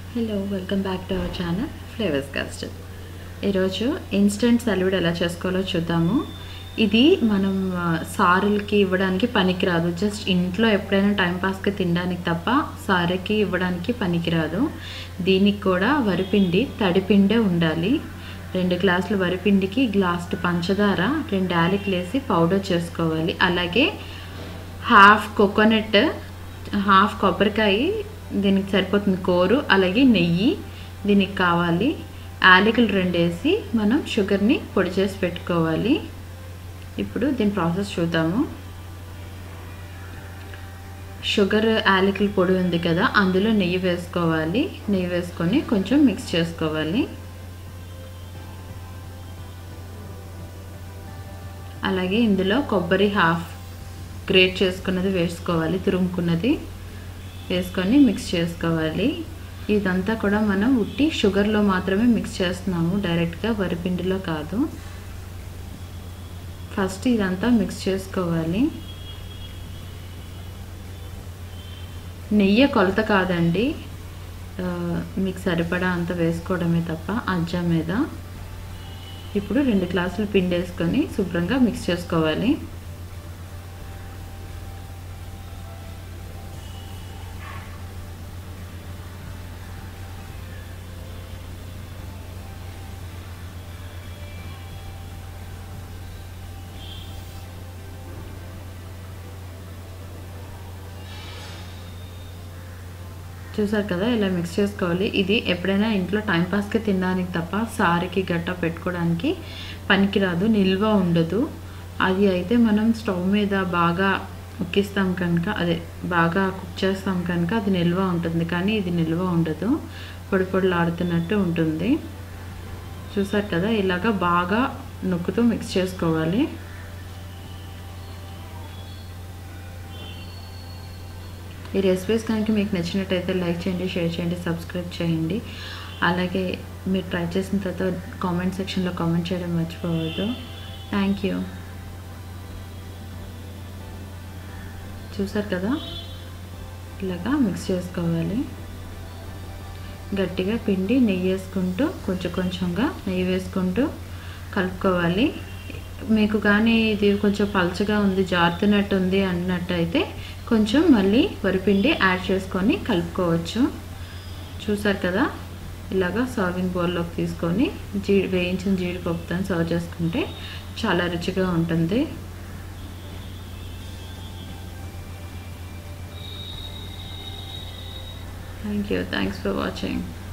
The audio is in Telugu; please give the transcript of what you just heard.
hello welcome back to our channel flavours cast ఈరోజు ఇన్స్టెంట్ సలాడ్ ఎలా చేసుకోవాలో చూద్దాము ఇది మనం ఆ, సారులకి ఇవ్వడానికి పనికిరాదు జస్ట్ ఇంట్లో ఎప్పుడైనా టైంపాస్కి తినడానికి తప్ప సారుకి ఇవ్వడానికి పనికిరాదు దీనికి కూడా వరిపిండి తడిపిండే ఉండాలి రెండు గ్లాసులు వరిపిండికి గ్లాసు పంచదార రెండు యాలకులు వేసి పౌడర్ చేసుకోవాలి అలాగే హాఫ్ కోకోనట్ హాఫ్ కొబ్బరికాయ దీనికి సరిపోతుంది కోరు అలాగే నెయ్యి దీనికి కావాలి యాలకులు రెండు వేసి మనం షుగర్ని పొడి చేసి పెట్టుకోవాలి ఇప్పుడు దీని ప్రాసెస్ చూద్దాము షుగర్ యాలకుల పొడి ఉంది కదా అందులో నెయ్యి వేసుకోవాలి నెయ్యి వేసుకొని కొంచెం మిక్స్ చేసుకోవాలి అలాగే ఇందులో కొబ్బరి హాఫ్ గ్రేట్ చేసుకున్నది వేసుకోవాలి తురుముకున్నది వేసుకొని మిక్స్ చేసుకోవాలి ఇదంతా కూడా మనం ఉట్టి షుగర్లో మాత్రమే మిక్స్ చేస్తున్నాము డైరెక్ట్గా వరిపిండిలో కాదు ఫస్ట్ ఇదంతా మిక్స్ చేసుకోవాలి నెయ్యి కొలత కాదండి ఆ, మీకు సరిపడా అంత వేసుకోవడమే తప్ప అజ్జా మీద ఇప్పుడు రెండు గ్లాసులు పిండి వేసుకొని శుభ్రంగా మిక్స్ చేసుకోవాలి చూసారు కదా ఇలా మిక్స్ చేసుకోవాలి ఇది ఎప్పుడైనా ఇంట్లో టైంపాస్కి తినడానికి తప్ప సారికి గట్ట పెట్టుకోవడానికి పనికిరాదు నిల్వ ఉండదు అది అయితే మనం స్టవ్ మీద బాగా ఉక్కిస్తాం కనుక అదే బాగా కుక్ చేస్తాం కనుక అది నిల్వ ఉంటుంది కానీ ఇది నిల్వ ఉండదు పొడి పొడిలాడుతున్నట్టు ఉంటుంది చూసారు కదా ఇలాగ బాగా నొక్కుతూ మిక్స్ చేసుకోవాలి ఈ రెసిపీస్ కనుక మీకు నచ్చినట్టయితే లైక్ చేయండి షేర్ చేయండి సబ్స్క్రైబ్ చేయండి అలాగే మీరు ట్రై చేసిన తర్వాత కామెంట్ సెక్షన్లో కామెంట్ చేయడం మర్చిపోవద్దు థ్యాంక్ యూ చూసారు కదా ఇలాగా మిక్స్ చేసుకోవాలి గట్టిగా పిండి నెయ్యి వేసుకుంటూ కొంచెం కొంచెంగా నెయ్యి వేసుకుంటూ కలుపుకోవాలి మీకు కానీ ఇది కొంచెం పల్చగా ఉంది జారుతున్నట్టు ఉంది అన్నట్టయితే కొంచెం మళ్ళీ వరిపిండి యాడ్ చేసుకొని కలుపుకోవచ్చు చూసారు కదా ఇలాగా సర్వింగ్ బౌల్లోకి తీసుకొని జీ వేయించిన జీడిపప్పుతో సర్వ్ చేసుకుంటే చాలా రుచిగా ఉంటుంది thank you thanks for watching